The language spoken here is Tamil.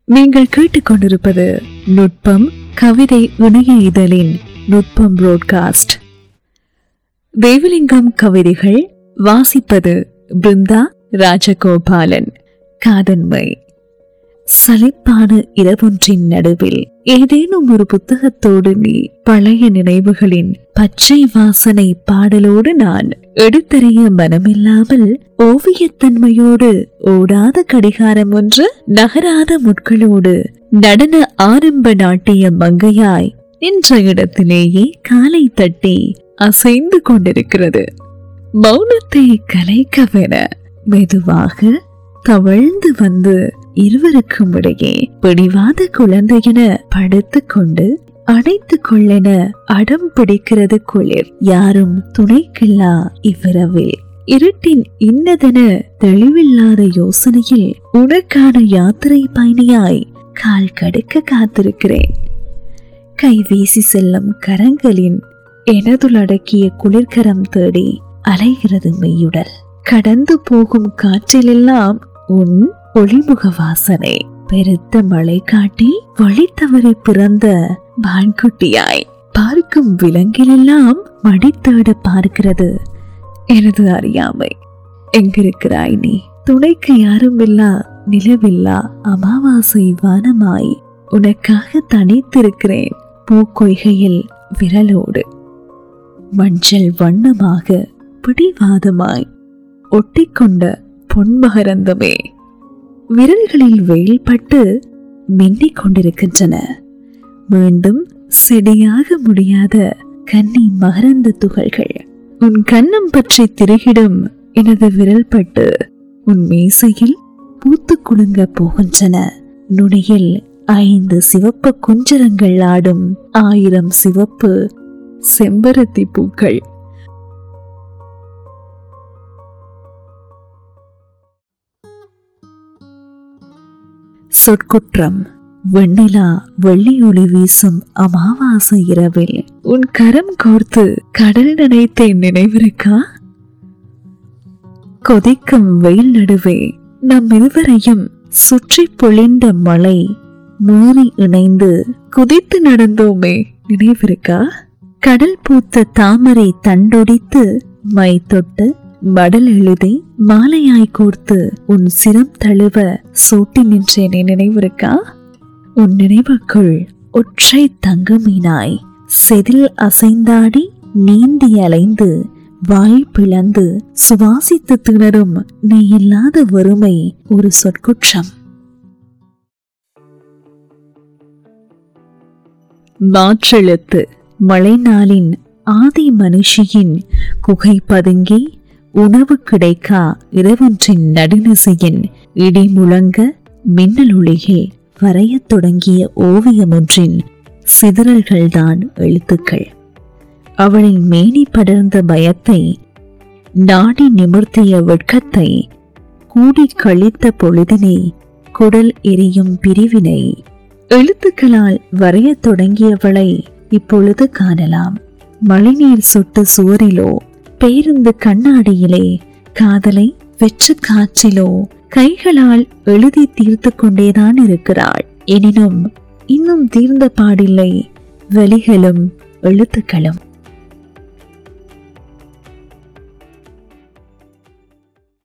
நீங்கள் கேட்டுக்கொண்டிருப்பது நுட்பம் கவிதை இணைய இதழின் நுட்பம் புரோட்காஸ்ட் தேவலிங்கம் கவிதைகள் வாசிப்பது பிருந்தா ராஜகோபாலன் காதன்மை சலிப்பான இரவொன்றின் நடுவில் ஏதேனும் ஒரு புத்தகத்தோடு நீ பழைய நினைவுகளின் பச்சை வாசனை பாடலோடு நான் எடுத்தறிய மனமில்லாமல் ஓவியத்தன்மையோடு ஓடாத கடிகாரம் ஒன்று நகராத முட்களோடு நடன ஆரம்ப நாட்டிய மங்கையாய் நின்ற இடத்திலேயே காலை தட்டி அசைந்து கொண்டிருக்கிறது மௌனத்தை கலைக்கவென மெதுவாக தவழ்ந்து வந்து இருவருக்கும் இடையே பிடிவாத குழந்தையென படுத்துக் கொண்டு அடைத்து கொள்ளென அடம் பிடிக்கிறது குளிர் யாரும் துணைக்கில்லா இவ்விரவில் இருட்டின் இன்னதென தெளிவில்லாத யோசனையில் உனக்கான யாத்திரை பயணியாய் கால் கடுக்க காத்திருக்கிறேன் கைவீசி செல்லும் கரங்களின் எனதுளடக்கிய குளிர்கரம் தேடி அலைகிறது மெய்யுடல் கடந்து போகும் காற்றிலெல்லாம் உன் ஒளிமுக வாசனை பெருத்த மழை காட்டில் வழி தவறி பிறந்த பான்குட்டியாய் பார்க்கும் விலங்கிலெல்லாம் மடி தேட பார்க்கிறது எனது அறியாமை எங்கிருக்கிறாய் நீ துணைக்கு யாரும் இல்லா நிலவில்லா அமாவாசை வானமாய் உனக்காக தனித்திருக்கிறேன் பூக்கொய்கையில் விரலோடு மஞ்சள் வண்ணமாக பிடிவாதமாய் ஒட்டிக்கொண்ட பொன்மகரந்தமே விரல்களில் வெயில் பட்டு மின்னிக் கொண்டிருக்கின்றன மீண்டும் செடியாக முடியாத கன்னி மகரந்த துகள்கள் உன் கன்னம் பற்றி திருகிடும் எனது விரல் பட்டு உன் மீசையில் பூத்து குலுங்க போகின்றன நுனியில் ஐந்து சிவப்பு குஞ்சரங்கள் ஆடும் ஆயிரம் சிவப்பு செம்பருத்தி பூக்கள் சொற்குற்றம் வெண்ணிலா வெள்ளி ஒளி வீசும் அமாவாசை இரவில் உன் கரம் கோர்த்து கடல் நினைத்தேன் நினைவிருக்கா கொதிக்கும் வெயில் நடுவே நம் இருவரையும் சுற்றி பொழிந்த மழை மீறி இணைந்து குதித்து நடந்தோமே நினைவிருக்கா கடல் பூத்த தாமரை தண்டொடித்து மை தொட்டு மடல் எழுதி மாலையாய் கோர்த்து உன் சிரம் தழுவ சூட்டி நின்றேனே நினைவிருக்கா உன் நினைவுக்குள் ஒற்றை தங்கமீனாய் செதில் அசைந்தாடி நீந்தி அலைந்து வாய் பிளந்து சுவாசித்து திணறும் நீ இல்லாத வறுமை ஒரு சொற்குற்றம் மாற்றெழுத்து மழைநாளின் ஆதி மனுஷியின் குகை பதுங்கி உணவு கிடைக்கா இரவொன்றின் நடுநிசையின் இடி முழங்க மின்னல் ஒளியில் வரையத் தொடங்கிய ஓவியமொன்றின் சிதறல்கள்தான் எழுத்துக்கள் அவளின் மேனி படர்ந்த பயத்தை நாடி நிமிர்த்திய வெட்கத்தை கூடி கழித்த பொழுதினை குடல் எரியும் பிரிவினை எழுத்துக்களால் வரையத் தொடங்கியவளை இப்பொழுது காணலாம் மழைநீர் சொட்டு சுவரிலோ பேருந்து கண்ணாடியிலே காதலை வெற்று காற்றிலோ கைகளால் எழுதி தீர்த்து கொண்டேதான் இருக்கிறாள் எனினும் இன்னும் தீர்ந்த பாடில்லை வலிகளும் எழுத்துக்களும்